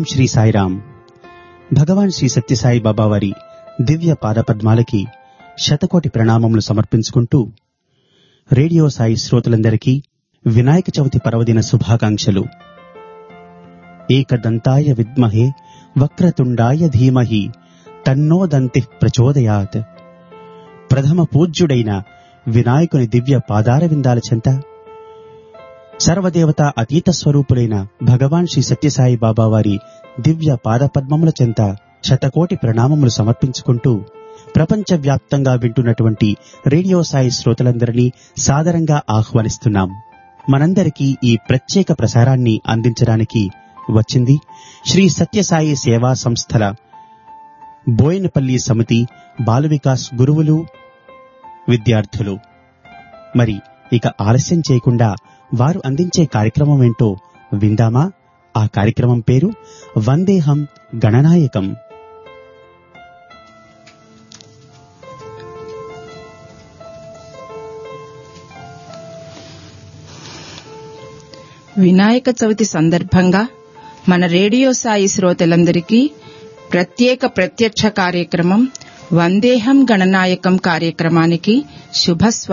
శ్రీ సాయిరాం భగవాన్ శ్రీ సత్యసాయి బాబా వారి దివ్య పాదపద్మాలకి శతకోటి ప్రణామములు సమర్పించుకుంటూ రేడియో సాయి శ్రోతలందరికీ వినాయక చవితి పర్వదిన శుభాకాంక్షలు ఏకదంతాయ విద్మహే వక్రతుండాయ ధీమహి తన్నోదంతి ప్రచోదయాత్ ప్రథమ పూజ్యుడైన వినాయకుని దివ్య పాదార విందాల చెంత సర్వదేవత అతీత స్వరూపులైన భగవాన్ శ్రీ సత్యసాయి బాబా వారి దివ్య పాదపద్మముల చెంత శతకోటి ప్రణామములు సమర్పించుకుంటూ ప్రపంచవ్యాప్తంగా వింటున్నటువంటి రేడియో సాయి శ్రోతలందరినీ సాదరంగా ఆహ్వానిస్తున్నాం మనందరికీ ఈ ప్రత్యేక ప్రసారాన్ని అందించడానికి వచ్చింది శ్రీ సత్యసాయి సేవా సంస్థల బోయనపల్లి సమితి బాల వికాస్ గురువులు విద్యార్థులు మరి ఇక ఆలస్యం చేయకుండా వారు అందించే కార్యక్రమం ఏంటో విందామా ఆ కార్యక్రమం పేరు వందేహం గణనాయకం వినాయక చవితి సందర్భంగా మన రేడియో సాయి శ్రోతలందరికీ ప్రత్యేక ప్రత్యక్ష కార్యక్రమం వందేహం గణనాయకం కార్యక్రమానికి శుభస్వాగతం